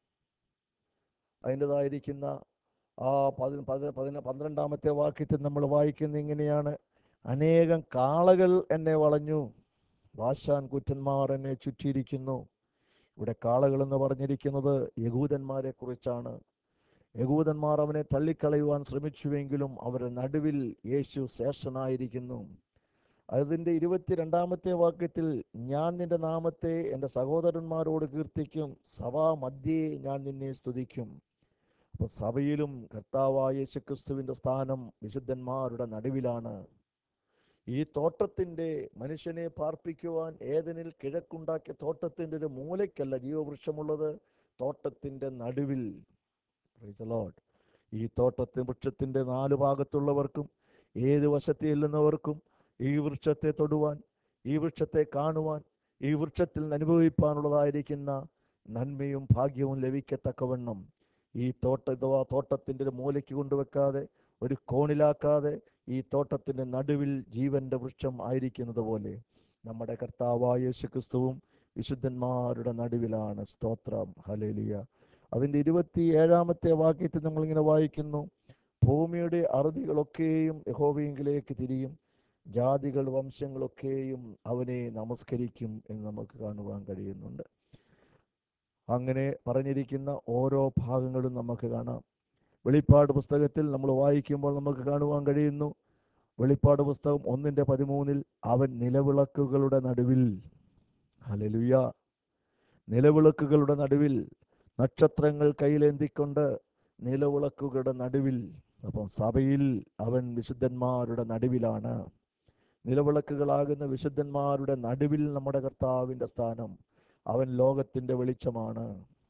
അതിൻ്റെതായിരിക്കുന്ന ആ പതി പതി പതിന പന്ത്രണ്ടാമത്തെ വാക്യത്തിൽ നമ്മൾ വായിക്കുന്ന ഇങ്ങനെയാണ് അനേകം കാളകൾ എന്നെ വളഞ്ഞു വാശാൻ കുറ്റന്മാർ എന്നെ ചുറ്റിയിരിക്കുന്നു ഇവിടെ കാളകൾ എന്ന് പറഞ്ഞിരിക്കുന്നത് യഹൂദന്മാരെ കുറിച്ചാണ് യഹൂദന്മാർ അവനെ തള്ളിക്കളയുവാൻ ശ്രമിച്ചുവെങ്കിലും അവരുടെ നടുവിൽ യേശു ശേഷനായിരിക്കുന്നു അതിൻ്റെ ഇരുപത്തിരണ്ടാമത്തെ വാക്യത്തിൽ ഞാൻ നിന്റെ നാമത്തെ എൻ്റെ സഹോദരന്മാരോട് കീർത്തിക്കും സഭാ മധ്യേ ഞാൻ നിന്നെ സ്തുതിക്കും അപ്പോൾ സഭയിലും കർത്താവായ യേശുക്രിസ്തുവിൻ്റെ സ്ഥാനം വിശുദ്ധന്മാരുടെ നടുവിലാണ് ഈ തോട്ടത്തിൻ്റെ മനുഷ്യനെ പാർപ്പിക്കുവാൻ ഏതനിൽ കിഴക്കുണ്ടാക്കിയ തോട്ടത്തിൻ്റെ ഒരു മൂലയ്ക്കല്ല ജീവവൃക്ഷമുള്ളത് തോട്ടത്തിൻ്റെ നടുവിൽ Praise the Lord. ഈ തോട്ടത്തിൻ വൃക്ഷത്തിൻ്റെ നാല് ഭാഗത്തുള്ളവർക്കും ഏത് വശത്തിൽ ചെല്ലുന്നവർക്കും ഈ വൃക്ഷത്തെ തൊടുവാൻ ഈ വൃക്ഷത്തെ കാണുവാൻ ഈ വൃക്ഷത്തിൽ നിന്ന് അനുഭവിപ്പാനുള്ളതായിരിക്കുന്ന നന്മയും ഭാഗ്യവും ലഭിക്കത്തക്കവണ്ണം ഈ തോട്ട അഥവാ തോട്ടത്തിൻ്റെ ഒരു മൂലയ്ക്ക് കൊണ്ടുവെക്കാതെ ഒരു കോണിലാക്കാതെ ഈ തോട്ടത്തിൻ്റെ നടുവിൽ ജീവന്റെ വൃക്ഷം ആയിരിക്കുന്നത് പോലെ നമ്മുടെ കർത്താവായ യേശു ക്രിസ്തുവും വിശുദ്ധന്മാരുടെ നടുവിലാണ് സ്തോത്രം ഹലേലിയ അതിൻ്റെ ഇരുപത്തി ഏഴാമത്തെ വാക്യത്തിൽ നമ്മളിങ്ങനെ വായിക്കുന്നു ഭൂമിയുടെ അറുതികളൊക്കെയും യഹോവയെങ്കിലേക്ക് തിരിയും ജാതികൾ വംശങ്ങളൊക്കെയും അവനെ നമസ്കരിക്കും എന്ന് നമുക്ക് കാണുവാൻ കഴിയുന്നുണ്ട് അങ്ങനെ പറഞ്ഞിരിക്കുന്ന ഓരോ ഭാഗങ്ങളും നമുക്ക് കാണാം വെളിപ്പാട് പുസ്തകത്തിൽ നമ്മൾ വായിക്കുമ്പോൾ നമുക്ക് കാണുവാൻ കഴിയുന്നു വെളിപ്പാട് പുസ്തകം ഒന്നിൻ്റെ പതിമൂന്നിൽ അവൻ നിലവിളക്കുകളുടെ നടുവിൽ ഹലലുയ നിലവിളക്കുകളുടെ നടുവിൽ നക്ഷത്രങ്ങൾ കയ്യിലേന്തിക്കൊണ്ട് നിലവിളക്കുകളുടെ നടുവിൽ അപ്പം സഭയിൽ അവൻ വിശുദ്ധന്മാരുടെ നടുവിലാണ് നിലവിളക്കുകളാകുന്ന വിശുദ്ധന്മാരുടെ നടുവിൽ നമ്മുടെ കർത്താവിൻ്റെ സ്ഥാനം അവൻ ലോകത്തിൻ്റെ വെളിച്ചമാണ്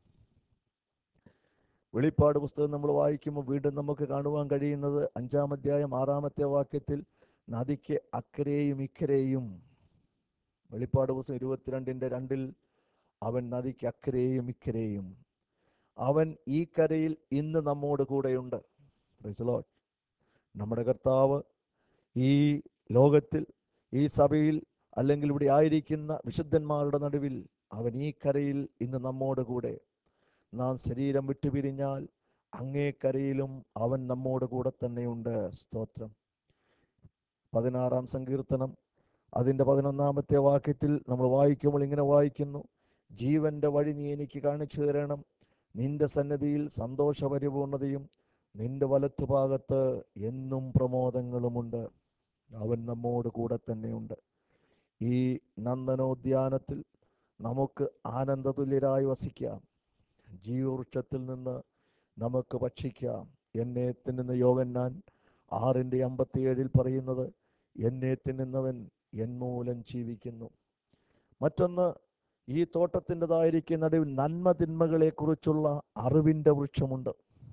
വെളിപ്പാട് പുസ്തകം നമ്മൾ വായിക്കുമ്പോൾ വീണ്ടും നമുക്ക് കാണുവാൻ കഴിയുന്നത് അഞ്ചാം അധ്യായം ആറാമത്തെ വാക്യത്തിൽ നദിക്ക് അക്കരെയും ഇക്കരെയും വെളിപ്പാട് പുസ്തകം ഇരുപത്തിരണ്ടിൻ്റെ രണ്ടിൽ അവൻ നദിക്ക് അക്കരെയും ഇക്കരെയും അവൻ ഈ കരയിൽ ഇന്ന് നമ്മോട് കൂടെയുണ്ട് Praise the Lord. നമ്മുടെ കർത്താവ് ഈ ലോകത്തിൽ ഈ സഭയിൽ അല്ലെങ്കിൽ ഇവിടെ ആയിരിക്കുന്ന വിശുദ്ധന്മാരുടെ നടുവിൽ അവൻ ഈ കരയിൽ ഇന്ന് നമ്മോട് കൂടെ നാം ശരീരം വിട്ടുപിരിഞ്ഞാൽ അങ്ങേ കരയിലും അവൻ നമ്മോട് കൂടെ തന്നെയുണ്ട് സ്തോത്രം പതിനാറാം സങ്കീർത്തനം അതിൻ്റെ പതിനൊന്നാമത്തെ വാക്യത്തിൽ നമ്മൾ വായിക്കുമ്പോൾ ഇങ്ങനെ വായിക്കുന്നു ജീവന്റെ വഴി നീ എനിക്ക് കാണിച്ചു തരണം നിന്റെ സന്നദ്ധിയിൽ സന്തോഷപരിപൂർണതയും നിന്റെ വലത്തുഭാഗത്ത് എന്നും പ്രമോദങ്ങളുമുണ്ട് അവൻ നമ്മോട് കൂടെ തന്നെയുണ്ട് ഈ നന്ദനോദ്യാനത്തിൽ നമുക്ക് ആനന്ദതുല്യരായി വസിക്കാം ജീവവൃക്ഷത്തിൽ നിന്ന് നമുക്ക് ഭക്ഷിക്കാം എന്നെ തിന്നുന്ന യോഗന്നാൻ ആറിൻ്റെ അമ്പത്തിയേഴിൽ പറയുന്നത് എന്നെ തിന്നുന്നവൻ എന്മൂലം ജീവിക്കുന്നു മറ്റൊന്ന് ഈ തോട്ടത്തിൻ്റെതായിരിക്കുന്ന നടുവിൽ നന്മ തിന്മകളെ കുറിച്ചുള്ള അറിവിൻ്റെ വൃക്ഷമുണ്ട്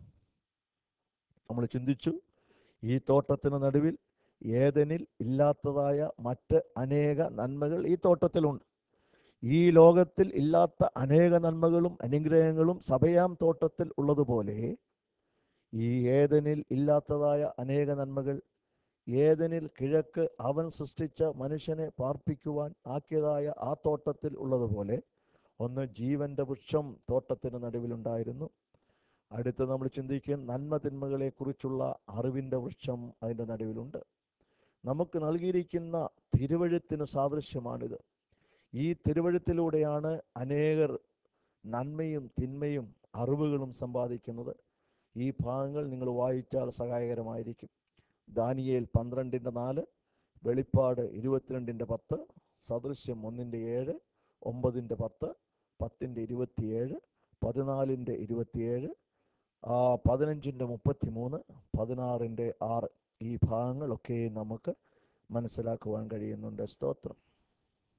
നമ്മൾ ചിന്തിച്ചു ഈ തോട്ടത്തിന് നടുവിൽ ഏതനിൽ ഇല്ലാത്തതായ മറ്റ് അനേക നന്മകൾ ഈ തോട്ടത്തിലുണ്ട് ഈ ലോകത്തിൽ ഇല്ലാത്ത അനേക നന്മകളും അനുഗ്രഹങ്ങളും സഭയാം തോട്ടത്തിൽ ഉള്ളതുപോലെ ഈ ഏതനിൽ ഇല്ലാത്തതായ അനേക നന്മകൾ ഏതനിൽ കിഴക്ക് അവൻ സൃഷ്ടിച്ച മനുഷ്യനെ പാർപ്പിക്കുവാൻ ആക്കിയതായ ആ തോട്ടത്തിൽ ഉള്ളതുപോലെ ഒന്ന് ജീവന്റെ വൃക്ഷം തോട്ടത്തിന് നടുവിലുണ്ടായിരുന്നു അടുത്ത് നമ്മൾ ചിന്തിക്കുക നന്മ തിന്മകളെ കുറിച്ചുള്ള അറിവിൻ്റെ വൃക്ഷം അതിൻ്റെ നടുവിലുണ്ട് നമുക്ക് നൽകിയിരിക്കുന്ന തിരുവഴുത്തിന് സാദൃശ്യമാണിത് ഈ തിരുവഴുത്തിലൂടെയാണ് അനേകർ നന്മയും തിന്മയും അറിവുകളും സമ്പാദിക്കുന്നത് ഈ ഭാഗങ്ങൾ നിങ്ങൾ വായിച്ചാൽ സഹായകരമായിരിക്കും ദാനിയേൽ പന്ത്രണ്ടിൻ്റെ നാല് വെളിപ്പാട് ഇരുപത്തിരണ്ടിൻ്റെ പത്ത് സദൃശ്യം ഒന്നിൻ്റെ ഏഴ് ഒമ്പതിൻ്റെ പത്ത് പത്തിൻ്റെ ഇരുപത്തിയേഴ് പതിനാലിൻ്റെ ഇരുപത്തിയേഴ് ആ പതിനഞ്ചിൻ്റെ മുപ്പത്തി മൂന്ന് പതിനാറിൻ്റെ ആറ് ഈ ഭാഗങ്ങളൊക്കെ നമുക്ക് മനസ്സിലാക്കുവാൻ കഴിയുന്നുണ്ട് സ്തോത്രം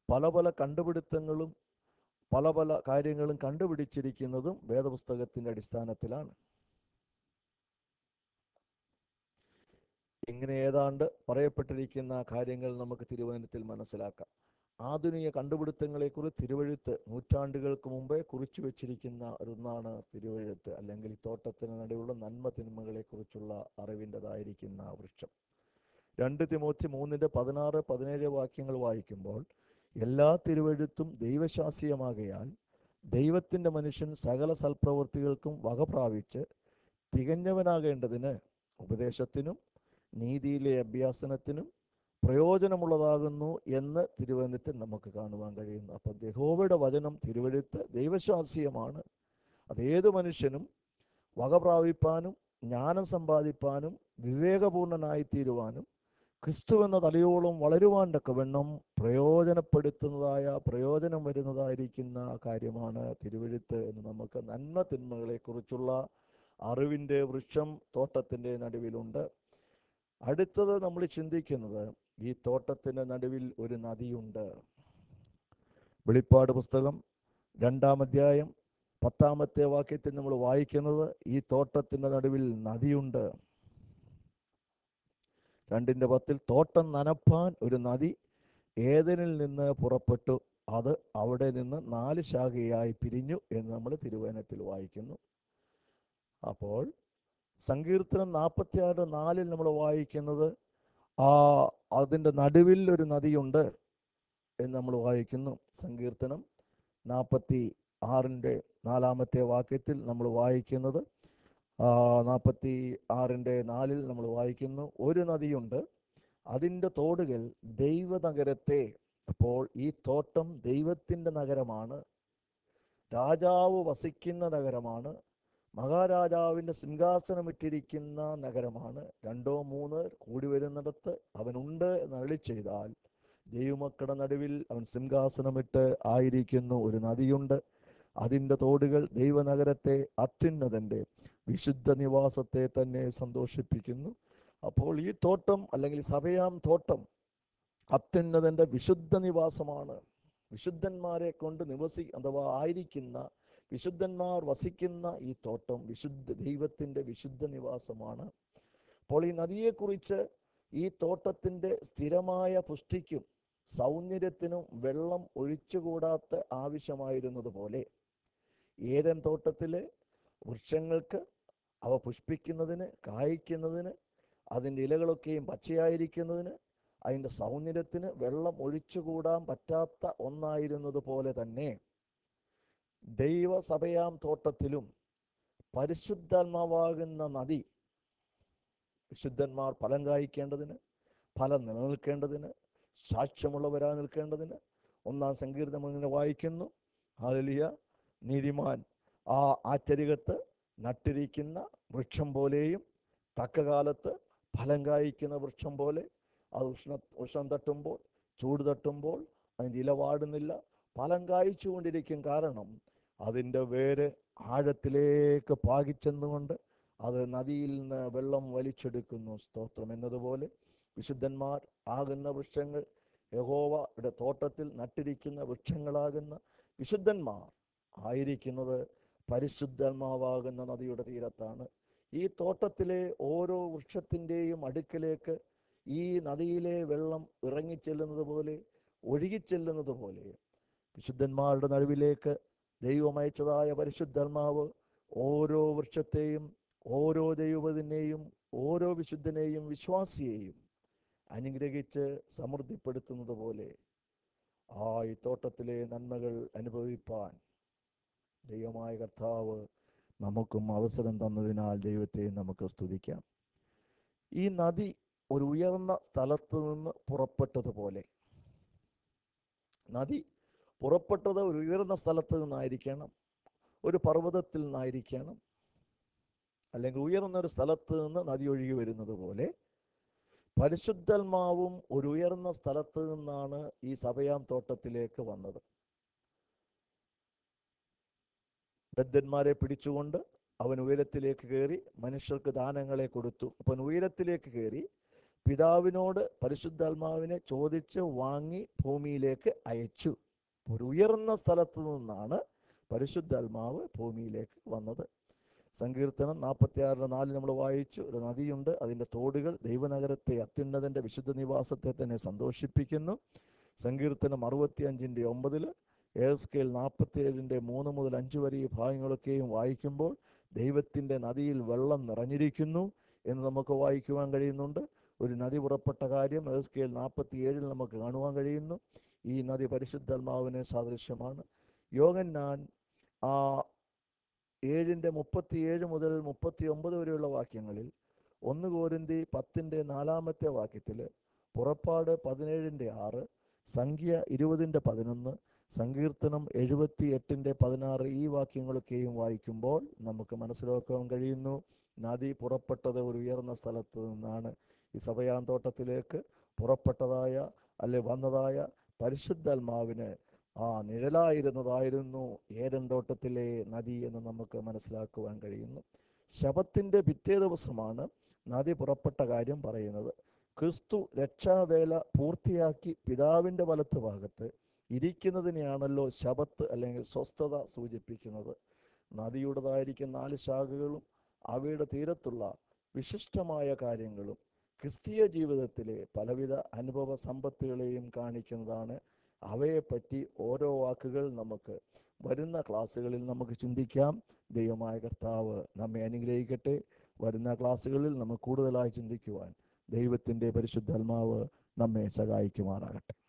പല പല കണ്ടുപിടുത്തങ്ങളും പല പല കാര്യങ്ങളും കണ്ടുപിടിച്ചിരിക്കുന്നതും വേദപുസ്തകത്തിന്റെ അടിസ്ഥാനത്തിലാണ് ഇങ്ങനെ ഏതാണ്ട് പറയപ്പെട്ടിരിക്കുന്ന കാര്യങ്ങൾ നമുക്ക് തിരുവനന്തപുരത്തിൽ മനസ്സിലാക്കാം ആധുനിക കണ്ടുപിടുത്തങ്ങളെക്കുറിച്ച് തിരുവഴുത്ത് നൂറ്റാണ്ടുകൾക്ക് മുമ്പേ കുറിച്ചു വെച്ചിരിക്കുന്ന ഒന്നാണ് തിരുവഴുത്ത് അല്ലെങ്കിൽ ഈ തോട്ടത്തിന് നടുവുള്ള നന്മ തിന്മകളെക്കുറിച്ചുള്ള അറിവിൻ്റെതായിരിക്കുന്ന വൃക്ഷം രണ്ട് തിമോത്തി മൂന്നിന്റെ പതിനാറ് പതിനേഴ് വാക്യങ്ങൾ വായിക്കുമ്പോൾ എല്ലാ തിരുവഴുത്തും ദൈവശാസ്ത്രീയമാകയാൽ ദൈവത്തിന്റെ മനുഷ്യൻ സകല സൽപ്രവൃത്തികൾക്കും വക പ്രാപിച്ച് തികഞ്ഞവനാകേണ്ടതിന് ഉപദേശത്തിനും നീതിയിലെ അഭ്യാസനത്തിനും പ്രയോജനമുള്ളതാകുന്നു എന്ന് തിരുവനന്തപുരത്തിൽ നമുക്ക് കാണുവാൻ കഴിയുന്നു അപ്പം യഹോവയുടെ വചനം തിരുവഴുത്ത് ദൈവശാസ്ത്രീയമാണ് അത് ഏത് മനുഷ്യനും വക പ്രാപിപ്പാനും ജ്ഞാനം സമ്പാദിപ്പാനും വിവേകപൂർണനായി തീരുവാനും ക്രിസ്തു എന്ന തലയോളം വളരുവാൻ തക്കവണ്ണം പ്രയോജനപ്പെടുത്തുന്നതായ പ്രയോജനം വരുന്നതായിരിക്കുന്ന കാര്യമാണ് തിരുവഴുത്ത് എന്ന് നമുക്ക് നന്മ തിന്മകളെക്കുറിച്ചുള്ള അറിവിൻ്റെ വൃക്ഷം തോട്ടത്തിൻ്റെ നടുവിലുണ്ട് അടുത്തത് നമ്മൾ ചിന്തിക്കുന്നത് ഈ തോട്ടത്തിൻ്റെ നടുവിൽ ഒരു നദിയുണ്ട് വെളിപ്പാട് പുസ്തകം രണ്ടാം അധ്യായം പത്താമത്തെ വാക്യത്തിൽ നമ്മൾ വായിക്കുന്നത് ഈ തോട്ടത്തിൻ്റെ നടുവിൽ നദിയുണ്ട് രണ്ടിൻ്റെ പത്തിൽ തോട്ടം നനപ്പാൻ ഒരു നദി ഏതനിൽ നിന്ന് പുറപ്പെട്ടു അത് അവിടെ നിന്ന് നാല് ശാഖയായി പിരിഞ്ഞു എന്ന് നമ്മൾ തിരുവനത്തിൽ വായിക്കുന്നു അപ്പോൾ സങ്കീർത്തനം നാൽപ്പത്തി ആറ് നാലിൽ നമ്മൾ വായിക്കുന്നത് ആ അതിൻ്റെ നടുവിൽ ഒരു നദിയുണ്ട് എന്ന് നമ്മൾ വായിക്കുന്നു സങ്കീർത്തനം നാൽപ്പത്തി ആറിൻ്റെ നാലാമത്തെ വാക്യത്തിൽ നമ്മൾ വായിക്കുന്നത് നാൽപ്പത്തി ആറിൻ്റെ നാലിൽ നമ്മൾ വായിക്കുന്നു ഒരു നദിയുണ്ട് അതിൻ്റെ തോടുകൾ ദൈവനഗരത്തെ അപ്പോൾ ഈ തോട്ടം ദൈവത്തിൻ്റെ നഗരമാണ് രാജാവ് വസിക്കുന്ന നഗരമാണ് മഹാരാജാവിൻ്റെ സിംഹാസനമിട്ടിരിക്കുന്ന നഗരമാണ് രണ്ടോ മൂന്ന് കൂടി വരുന്നിടത്ത് അവനുണ്ട് എന്ന് അരളി ചെയ്താൽ ദൈവമക്കളുടെ നടുവിൽ അവൻ സിംഹാസനമിട്ട് ആയിരിക്കുന്നു ഒരു നദിയുണ്ട് അതിൻ്റെ തോടുകൾ ദൈവനഗരത്തെ അത്യുന്നതൻ്റെ വിശുദ്ധ നിവാസത്തെ തന്നെ സന്തോഷിപ്പിക്കുന്നു അപ്പോൾ ഈ തോട്ടം അല്ലെങ്കിൽ സഭയാം തോട്ടം അത്യുന്നതൻ്റെ വിശുദ്ധ നിവാസമാണ് വിശുദ്ധന്മാരെ കൊണ്ട് നിവസി അഥവാ ആയിരിക്കുന്ന വിശുദ്ധന്മാർ വസിക്കുന്ന ഈ തോട്ടം വിശുദ്ധ ദൈവത്തിൻ്റെ വിശുദ്ധ നിവാസമാണ് അപ്പോൾ ഈ നദിയെക്കുറിച്ച് ഈ തോട്ടത്തിൻ്റെ സ്ഥിരമായ പുഷ്ടിക്കും സൗന്ദര്യത്തിനും വെള്ളം ഒഴിച്ചുകൂടാത്ത ആവശ്യമായിരുന്നത് പോലെ ഏതൻ തോട്ടത്തിലെ വൃക്ഷങ്ങൾക്ക് അവ പുഷ്പിക്കുന്നതിന് കായ്ക്കുന്നതിന് അതിൻ്റെ ഇലകളൊക്കെയും പച്ചയായിരിക്കുന്നതിന് അതിൻ്റെ സൗന്ദര്യത്തിന് വെള്ളം ഒഴിച്ചുകൂടാൻ പറ്റാത്ത ഒന്നായിരുന്നത് പോലെ തന്നെ ദൈവസഭയാം തോട്ടത്തിലും പരിശുദ്ധാത്മാവാകുന്ന നദി വിശുദ്ധന്മാർ ഫലം കായ്ക്കേണ്ടതിന് ഫലം നിലനിൽക്കേണ്ടതിന് സാക്ഷ്യമുള്ളവരാ നിൽക്കേണ്ടതിന് ഒന്നാം സങ്കീർത്തനം ഇങ്ങനെ വായിക്കുന്നു ഹാലലിയ നീതിമാൻ ആ ആച്ചരികത്ത് നട്ടിരിക്കുന്ന വൃക്ഷം പോലെയും തക്ക കാലത്ത് ഫലം കായ്ക്കുന്ന വൃക്ഷം പോലെ അത് ഉഷ്ണ ഉഷ്ണം തട്ടുമ്പോൾ ചൂട് തട്ടുമ്പോൾ അതിൻ്റെ ഇല വാടുന്നില്ല ഫലം കായ്ച്ചുകൊണ്ടിരിക്കും കാരണം അതിൻ്റെ വേര് ആഴത്തിലേക്ക് പാകിച്ചെന്നുകൊണ്ട് അത് നദിയിൽ നിന്ന് വെള്ളം വലിച്ചെടുക്കുന്നു സ്തോത്രം എന്നതുപോലെ വിശുദ്ധന്മാർ ആകുന്ന വൃക്ഷങ്ങൾ യഹോവയുടെ തോട്ടത്തിൽ നട്ടിരിക്കുന്ന വൃക്ഷങ്ങളാകുന്ന വിശുദ്ധന്മാർ ആയിരിക്കുന്നത് പരിശുദ്ധാത്മാവാകുന്ന നദിയുടെ തീരത്താണ് ഈ തോട്ടത്തിലെ ഓരോ വൃക്ഷത്തിൻ്റെയും അടുക്കിലേക്ക് ഈ നദിയിലെ വെള്ളം ഇറങ്ങിച്ചെല്ലുന്നത് പോലെ ഒഴുകിച്ചെല്ലുന്നത് പോലെ വിശുദ്ധന്മാരുടെ നടുവിലേക്ക് ദൈവം അയച്ചതായ പരിശുദ്ധാത്മാവ് ഓരോ വൃക്ഷത്തെയും ഓരോ ദൈവത്തിനെയും ഓരോ വിശുദ്ധനെയും വിശ്വാസിയെയും അനുഗ്രഹിച്ച് സമൃദ്ധിപ്പെടുത്തുന്നത് പോലെ ആ ഈ തോട്ടത്തിലെ നന്മകൾ അനുഭവിപ്പാൻ ദൈവമായ കർത്താവ് നമുക്കും അവസരം തന്നതിനാൽ ദൈവത്തെ നമുക്ക് സ്തുതിക്കാം ഈ നദി ഒരു ഉയർന്ന സ്ഥലത്ത് നിന്ന് പുറപ്പെട്ടതുപോലെ നദി പുറപ്പെട്ടത് ഒരു ഉയർന്ന സ്ഥലത്ത് നിന്നായിരിക്കണം ഒരു പർവ്വതത്തിൽ നിന്നായിരിക്കണം അല്ലെങ്കിൽ ഉയർന്ന ഒരു സ്ഥലത്ത് നിന്ന് നദി ഒഴുകി വരുന്നത് പോലെ പരിശുദ്ധാത്മാവും ഒരു ഉയർന്ന സ്ഥലത്ത് നിന്നാണ് ഈ സഭയാം തോട്ടത്തിലേക്ക് വന്നത് ബദ്ധന്മാരെ പിടിച്ചുകൊണ്ട് അവൻ ഉയരത്തിലേക്ക് കയറി മനുഷ്യർക്ക് ദാനങ്ങളെ കൊടുത്തു അവൻ ഉയരത്തിലേക്ക് കയറി പിതാവിനോട് പരിശുദ്ധാത്മാവിനെ ചോദിച്ച് വാങ്ങി ഭൂമിയിലേക്ക് അയച്ചു ഒരു ഉയർന്ന സ്ഥലത്ത് നിന്നാണ് പരിശുദ്ധാത്മാവ് ഭൂമിയിലേക്ക് വന്നത് സങ്കീർത്തനം നാൽപ്പത്തിയാറിന് നാലിൽ നമ്മൾ വായിച്ചു ഒരു നദിയുണ്ട് അതിൻ്റെ തോടുകൾ ദൈവനഗരത്തെ അത്യുന്നതൻ്റെ വിശുദ്ധ നിവാസത്തെ തന്നെ സന്തോഷിപ്പിക്കുന്നു സങ്കീർത്തനം അറുപത്തിയഞ്ചിൻ്റെ ഒമ്പതിൽ ഏഴ്സ്കേൽ നാൽപ്പത്തിയേഴിൻ്റെ മൂന്ന് മുതൽ അഞ്ച് വരെ ഈ ഭാഗങ്ങളൊക്കെയും വായിക്കുമ്പോൾ ദൈവത്തിൻ്റെ നദിയിൽ വെള്ളം നിറഞ്ഞിരിക്കുന്നു എന്ന് നമുക്ക് വായിക്കുവാൻ കഴിയുന്നുണ്ട് ഒരു നദി പുറപ്പെട്ട കാര്യം ഏഴ്സ്കേൽ നാൽപ്പത്തിയേഴിൽ നമുക്ക് കാണുവാൻ കഴിയുന്നു ഈ നദി പരിശുദ്ധാത്മാവിന് സാദൃശ്യമാണ് യോഗന്നാൻ ആ ഏഴിൻ്റെ മുപ്പത്തിയേഴ് മുതൽ മുപ്പത്തി ഒമ്പത് വരെയുള്ള വാക്യങ്ങളിൽ ഒന്ന് കോരിന്തി പത്തിൻ്റെ നാലാമത്തെ വാക്യത്തിൽ പുറപ്പാട് പതിനേഴിൻ്റെ ആറ് സംഖ്യ ഇരുപതിൻ്റെ പതിനൊന്ന് സങ്കീർത്തനം എഴുപത്തി എട്ടിൻ്റെ പതിനാറ് ഈ വാക്യങ്ങളൊക്കെയും വായിക്കുമ്പോൾ നമുക്ക് മനസ്സിലാക്കാൻ കഴിയുന്നു നദി പുറപ്പെട്ടത് ഒരു ഉയർന്ന സ്ഥലത്ത് നിന്നാണ് ഈ സഭയാന്തോട്ടത്തിലേക്ക് പുറപ്പെട്ടതായ അല്ലെ വന്നതായ പരിശുദ്ധാത്മാവിന് ആ നിഴലായിരുന്നതായിരുന്നു ഏരൻ തോട്ടത്തിലെ നദി എന്ന് നമുക്ക് മനസ്സിലാക്കുവാൻ കഴിയുന്നു ശബത്തിൻ്റെ പിറ്റേ ദിവസമാണ് നദി പുറപ്പെട്ട കാര്യം പറയുന്നത് ക്രിസ്തു രക്ഷാവേല പൂർത്തിയാക്കി പിതാവിൻ്റെ വലത്ത് ഭാഗത്ത് ഇരിക്കുന്നതിനെയാണല്ലോ ശബത്ത് അല്ലെങ്കിൽ സ്വസ്ഥത സൂചിപ്പിക്കുന്നത് നദിയുടേതായിരിക്കുന്ന നാല് ശാഖകളും അവയുടെ തീരത്തുള്ള വിശിഷ്ടമായ കാര്യങ്ങളും ക്രിസ്തീയ ജീവിതത്തിലെ പലവിധ അനുഭവ സമ്പത്തുകളെയും കാണിക്കുന്നതാണ് അവയെപ്പറ്റി ഓരോ വാക്കുകൾ നമുക്ക് വരുന്ന ക്ലാസ്സുകളിൽ നമുക്ക് ചിന്തിക്കാം ദൈവമായ കർത്താവ് നമ്മെ അനുഗ്രഹിക്കട്ടെ വരുന്ന ക്ലാസ്സുകളിൽ നമുക്ക് കൂടുതലായി ചിന്തിക്കുവാൻ ദൈവത്തിൻ്റെ പരിശുദ്ധാത്മാവ് നമ്മെ സഹായിക്കുമാറാകട്ടെ